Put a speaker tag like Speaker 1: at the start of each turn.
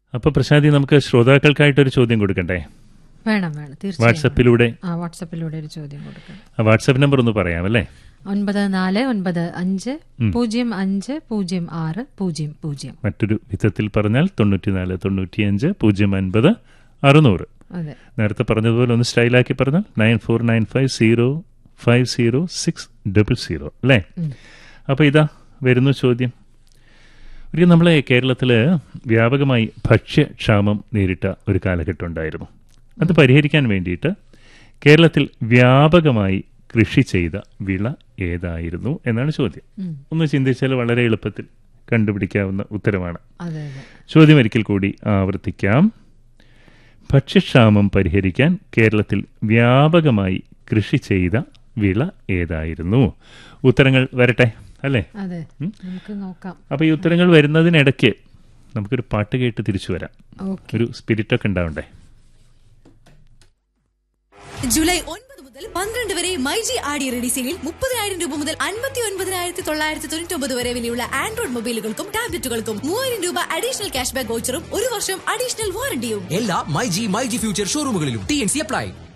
Speaker 1: അപ്പൊ പ്രശാന്തി നമുക്ക് ശ്രോതാക്കൾക്കായിട്ടൊരു ചോദ്യം കൊടുക്കണ്ടേ
Speaker 2: വേണം വേണം തീർച്ചയായും
Speaker 1: വാട്സപ്പിലൂടെ
Speaker 2: ആ വാട്സപ്പിലൂടെ ഒരു ചോദ്യം കൊടുക്കണം
Speaker 1: ആ വാട്സപ്പ് നമ്പർ ഒന്ന് പറയാം അല്ലേ
Speaker 2: ഒൻപത് നാല് ഒൻപത് അഞ്ച് പൂജ്യം അഞ്ച് പൂജ്യം ആറ് പൂജ്യം പൂജ്യം
Speaker 1: മറ്റൊരു വിധത്തിൽ പറഞ്ഞാൽ തൊണ്ണൂറ്റിനാല് തൊണ്ണൂറ്റിയഞ്ച് പൂജ്യം അൻപത് അറുന്നൂറ്
Speaker 2: അതെ
Speaker 1: നേരത്തെ പറഞ്ഞതുപോലെ ഒന്ന് സ്റ്റൈലാക്കി പറഞ്ഞാൽ nine four nine five zero five zero six double zero അല്ലേ അപ്പോൾ ഇതാ വരുന്നു ചോദ്യം ഒരിക്കൽ നമ്മളെ കേരളത്തിൽ വ്യാപകമായി ഭക്ഷ്യക്ഷാമം നേരിട്ട ഒരു കാലഘട്ടം ഉണ്ടായിരുന്നു അത് പരിഹരിക്കാൻ വേണ്ടിയിട്ട് കേരളത്തിൽ വ്യാപകമായി കൃഷി ചെയ്ത വിള ഏതായിരുന്നു എന്നാണ് ചോദ്യം
Speaker 2: ഉം.
Speaker 1: ഒന്ന് ചിന്തിച്ചാൽ വളരെ എളുപ്പത്തിൽ കണ്ടുപിടിക്കാവുന്ന ഉത്തരമാണ്
Speaker 2: അതെ അതെ
Speaker 1: ചോദ്യം ഒരിക്കൽ കൂടി ആവർത്തിക്കാം ഭക്ഷ്യക്ഷാമം പരിഹരിക്കാൻ കേരളത്തിൽ വ്യാപകമായി കൃഷി ചെയ്ത വിള ഏതായിരുന്നു ഉത്തരങ്ങൾ വരട്ടെ അല്ലേ
Speaker 2: അതെ നമുക്ക് നോക്കാം
Speaker 1: അപ്പോൾ ഈ ഉത്തരങ്ങൾ വരുന്നതിനിടയ്ക്ക് നമുക്കൊരു പാട്ട് കേട്ട് തിരിച്ചു വരാം
Speaker 2: ഓക്കെ
Speaker 1: ഒരു സ്പിരിറ്റൊക്കെ ഉണ്ടാവണ്ടേ
Speaker 3: ജൂലൈ ഒൻപത് മുതൽ പന്ത്രണ്ട് വരെ മൈജി ആടി റെഡി സെയിൽ മുപ്പതിനായിരം രൂപ മുതൽ അൻപത്തി ഒൻപതിനായിരത്തി തൊള്ളായിരത്തി തൊണ്ണൂറ്റി ഒമ്പത് വരെ വിലയുള്ള ആൻഡ്രോയിഡ് മൊബൈലുകൾക്കും ടാബ്ലറ്റുകൾക്കും മൂവായിരം രൂപ അഡീഷണൽ ക്യാഷ് ബാക്ക് വൗച്ചറും ഒരു വർഷം അഡീഷണൽ വാറണ്ടിയും
Speaker 4: എല്ലാ my G my G future ഷോറൂമുകളിലും ടി എൻ സി അപ്ലൈ